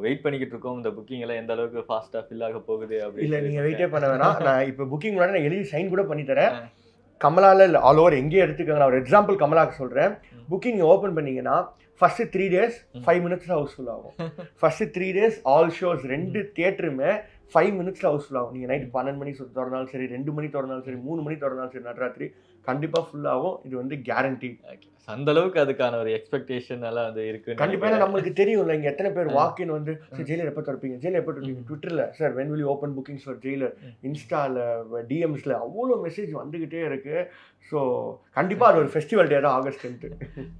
Wait பண்ணிக்கிட்டு இருக்கோம் இந்த புக்கிங் எல்லாம் எந்த அளவுக்கு ஃபாஸ்டா ஃபில் ஆக போகுது இல்ல அப்படின்னு நீங்க வெயிட்டே பண்ண வேணாம் நான் இப்போ புக்கிங் முன்னாடி நான் எழுதி சைன் கூட பண்ணி தரேன் ஆ. கமலால இல்ல ஆல் ஓவர் எங்கேயும் எடுத்துக்கோங்க நான் ஒரு எக்ஸாம்பிள் கமலாக்கு சொல்றேன் ம். புக்கிங் ஓப்பன் பண்ணீங்கன்னா ஃபர்ஸ்ட் த்ரீ டேஸ் ம். ஃபைவ் மினிட்ஸ் ஹவுஸ்ஃபுல் ஆகும் first three days all shows ரெண்டு தியேட்டருமே ஃபைவ் மினிட்ஸ்ல ஹவுஸ்ஃபுல் ஆகும் நீங்க நைட் பன்னெண்டு மணி சுத்தி திறந்தாலும் சரி ரெண்டு மணி திறந்தாலும் சரி மூணு மணி திறந்தாலும் சரி நடுராத்திரி கண்டிப்பா ஃபுல் ஆகும் இது வந்து கேரண்டி Okay. அந்த அளவுக்கு அதுக்கான ஒரு எக்ஸ்பெக்டேஷன் எல்லாம் வந்து இருக்கு கண்டிப்பா ஏன்னா நம்மளுக்கு தெரியும்ல இங்க எத்தனை பேர் ஆ. வாக்கின் வந்து சார் ஜெயிலர் எப்போ திறப்பீங்க ஜெயிலர் எப்போ திறப்பீங்க ம். ட்விட்டர்ல sir when will open bookings for Jailer ம். இன்ஸ்டால டிஎம்ஸ்ல அவ்வளோ மெசேஜ் வந்துகிட்டே இருக்கு ஸோ கண்டிப்பா அது ஒரு ஃபெஸ்டிவல் டே தான் ஆகஸ்ட் டென்த்து